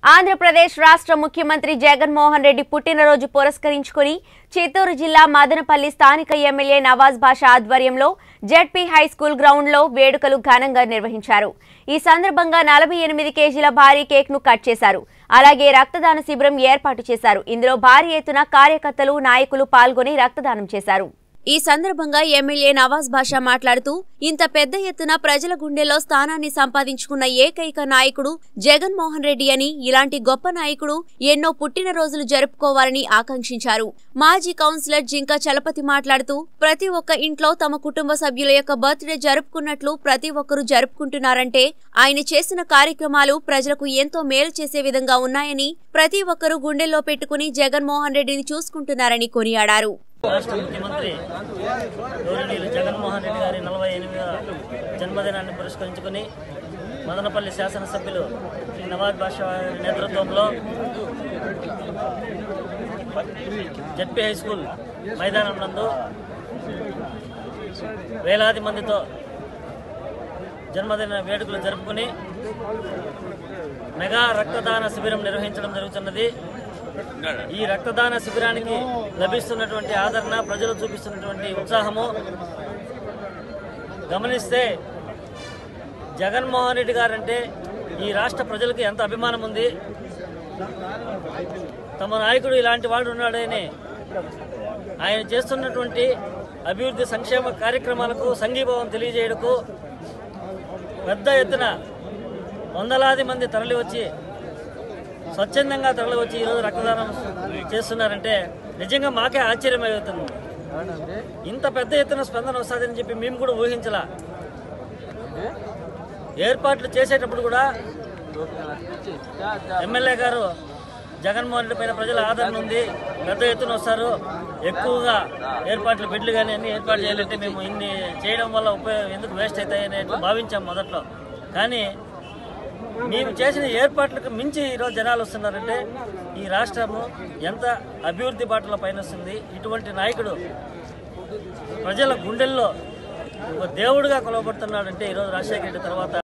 ఆంధ్రప్రదేశ్ రాష్ట్ర ముఖ్యమంత్రి జగన్మోహన్ రెడ్డి పుట్టినరోజు పురస్కరించుకుని చిత్తూరు జిల్లా మదనపల్లి స్థానిక ఎమ్మెల్యే నవాజ్ బాషా ఆధ్వర్యంలో జెడ్పీ హై స్కూల్ గ్రౌండ్లో వేడుకలు ఘనంగా నిర్వహించారు ఈ సందర్భంగా నలభై ఎనిమిది కేజీల భారీ కేక్ ను కట్ చేశారు అలాగే రక్తదాన శిబిరం ఏర్పాటు చేశారు ఇందులో భారీ ఎత్తున కార్యకర్తలు నాయకులు పాల్గొని రక్తదానం చేశారు ఈ సందర్భంగా ఎమ్మెల్యే నవాజ్ బాషా మాట్లాడుతూ ఇంత పెద్ద ఎత్తున ప్రజల గుండెల్లో స్థానాన్ని సంపాదించుకున్న ఏకైక నాయకుడు జగన్మోహన్ రెడ్డి అని ఇలాంటి గొప్ప నాయకుడు ఎన్నో పుట్టినరోజులు జరుపుకోవాలని ఆకాంక్షించారు మాజీ కౌన్సిలర్ జింక చలపతి మాట్లాడుతూ ప్రతి ఒక్క ఇంట్లో తమ కుటుంబ సభ్యుల యొక్క బర్త్డే జరుపుకున్నట్లు ప్రతి ఒక్కరూ జరుపుకుంటున్నారంటే ఆయన చేసిన కార్యక్రమాలు ప్రజలకు ఎంతో మేలు చేసే విధంగా ఉన్నాయని ప్రతి ఒక్కరూ గుండెల్లో పెట్టుకుని జగన్మోహన్ రెడ్డిని చూసుకుంటున్నారని కొనియాడారు రాష్ట్ర ముఖ్యమంత్రి గౌరవనీయులు జగన్మోహన్ రెడ్డి గారి నలభై ఎనిమిదవ జన్మదినాన్ని పురస్కరించుకుని మదనపల్లి శాసనసభ్యులు శ్రీ నవాజ్ బాషా వారి నేతృత్వంలో జడ్పీ హై స్కూల్ మైదానం నందు వేలాది మందితో జన్మదిన వేడుకలు జరుపుకుని మెగా రక్తదాన శిబిరం నిర్వహించడం జరుగుతున్నది ఈ రక్తదాన శిబిరానికి లభిస్తున్నటువంటి ఆదరణ ప్రజలు చూపిస్తున్నటువంటి ఉత్సాహము గమనిస్తే జగన్మోహన్ రెడ్డి గారంటే ఈ రాష్ట్ర ప్రజలకు ఎంత అభిమానం ఉంది తమ నాయకుడు ఇలాంటి వాడు ఉన్నాడని ఆయన చేస్తున్నటువంటి అభివృద్ధి సంక్షేమ కార్యక్రమాలకు సంఘీభావం తెలియజేయడకు పెద్ద ఎత్తున వందలాది మంది తరలి వచ్చి స్వచ్ఛందంగా తరలి వచ్చి ఈరోజు రక్తదానం చేస్తున్నారంటే నిజంగా మాకే ఆశ్చర్యం అవుతుంది ఇంత పెద్ద ఎత్తున స్పందన వస్తుందని చెప్పి మేము కూడా ఊహించలా ఏర్పాట్లు చేసేటప్పుడు కూడా ఎమ్మెల్యే గారు జగన్మోహన్ రెడ్డి పైన ప్రజల ఆదరణ ఉంది పెద్ద ఎత్తున వస్తారు ఎక్కువగా ఏర్పాట్లు బెడ్లు కానీ అన్ని ఏర్పాటు చేయాలంటే మేము ఇన్ని చేయడం వల్ల ఉపయోగం ఎందుకు వేస్ట్ అవుతాయి అనేది భావించాం మొదట్లో కానీ మేము చేసిన ఏర్పాట్లకు మించి ఈరోజు జనాలు వస్తున్నారంటే ఈ రాష్ట్రము ఎంత అభివృద్ధి బాటలో పయనిస్తుంది ఇటువంటి నాయకుడు ప్రజల గుండెల్లో ఒక దేవుడిగా కొలవబడుతున్నాడంటే ఈరోజు రాజశేఖర రెడ్డి తర్వాత